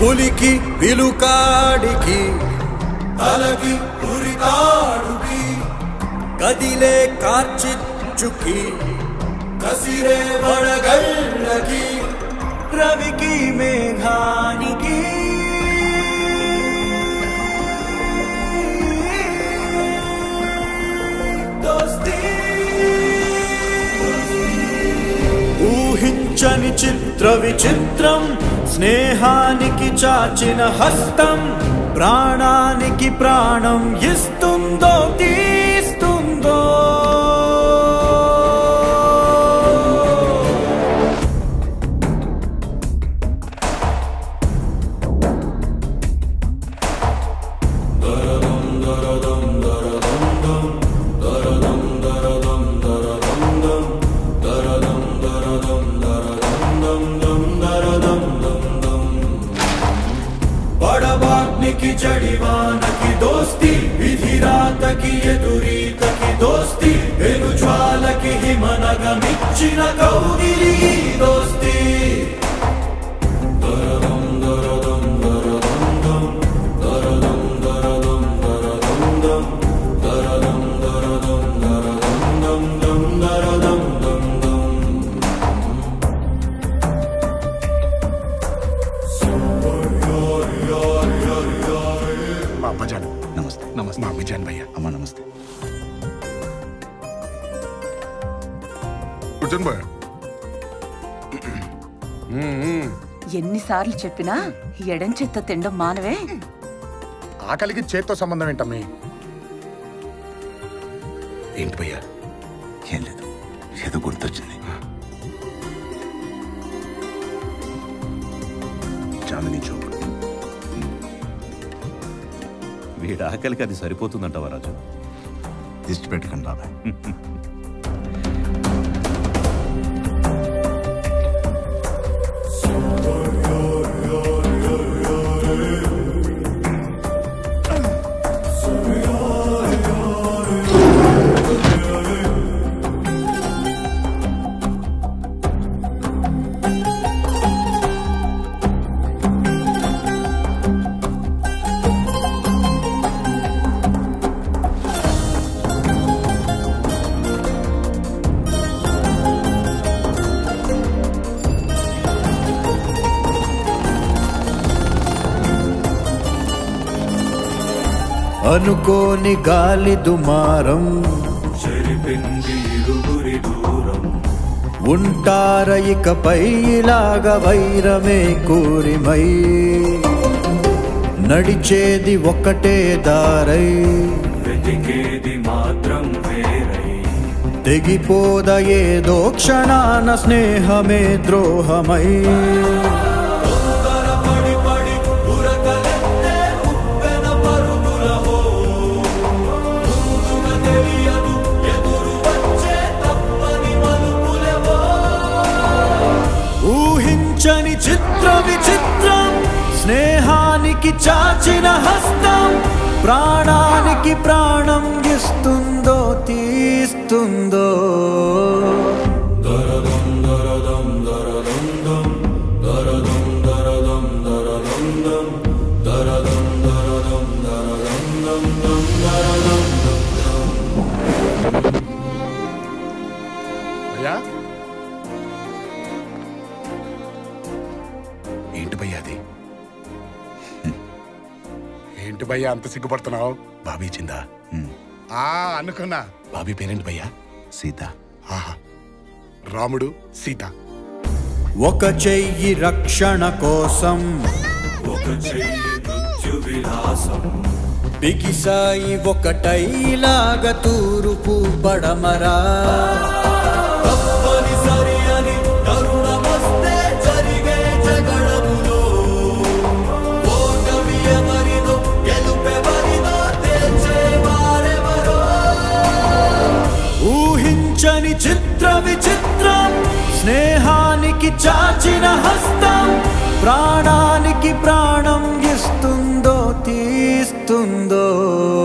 పులికి విలుకాడికి తలకి ఉరితాడుకి కదిలే కార్చిచ్చుకి కసిరే వడగళ్ళకి రవికి మేఘానికి దోస్తీ ఊహించని చిత్ర విచిత్రం స్నేహానికి చాచిన హస్తం ప్రాణానికి ప్రాణం ఇస్తుందో తీస్తుందో బడబాగ్నికి జడివానకి దోస్తి విధిరాతకి ఎదురీతకి దోస్తి వెనుజ్వాలకి హిమనగమిచ్చిన కౌగిలి దోస్తి మా అమ్మజాన్ నమస్తే నమస్తే మా అమ్మజాన్ భయ్య అమ్మా నమస్తే కూర్చోండి భయ్య ఎన్నిసార్లు చెప్పినా ఎడం చెత్త తినడం మానవే ఆకలికి చేత్తో సంబంధం ఏంటమ్మి ఏంటి భయ్యా ఏం లేదు ఏదో గుర్తొచ్చింది చాందిని చౌక్ వీడి ఆకలికి అది సరిపోతుందంటావా రాజు దిష్టి పెట్టుకుని బాబాయ్ అనుకోని గాలి దుమారం ఉంటార ఇకపై ఇలాగ వైరమే కూరిమై నడిచేది ఒకటే దారై తెగిపోద ఏదో క్షణాన స్నేహమే ద్రోహమై ఊహించని చిత్ర విచిత్రం స్నేహానికి చాచిన హస్తం ప్రాణానికి ప్రాణం ఇస్తుందో తీస్తుందో భయ్యా ఏంటి భయ్యా అది ఏంటి భయ్యా అంత సిగ్గుపడుతున్నావు బాబీ చిందా ఆ అనుకున్నా బాబీ పేరేంటి భయ్యా సీత ఆహా రాముడు సీత ఒక చెయ్యి రక్షణ కోసం బిగిసాయి ఒకటైలాగ తూరుపు పడమరా తప్పనిసరి అని తరుణమొస్తే జరిగే జగడములో ఓటమి ఎవరిదో గెలుపెవరిదో తేల్చేవారెవరో ఊహించని చిత్ర విచిత్రం స్నేహానికి చాచిన హస్తం ప్రాణానికి ప్రాణం ఇస్తుందో తీస్తుందో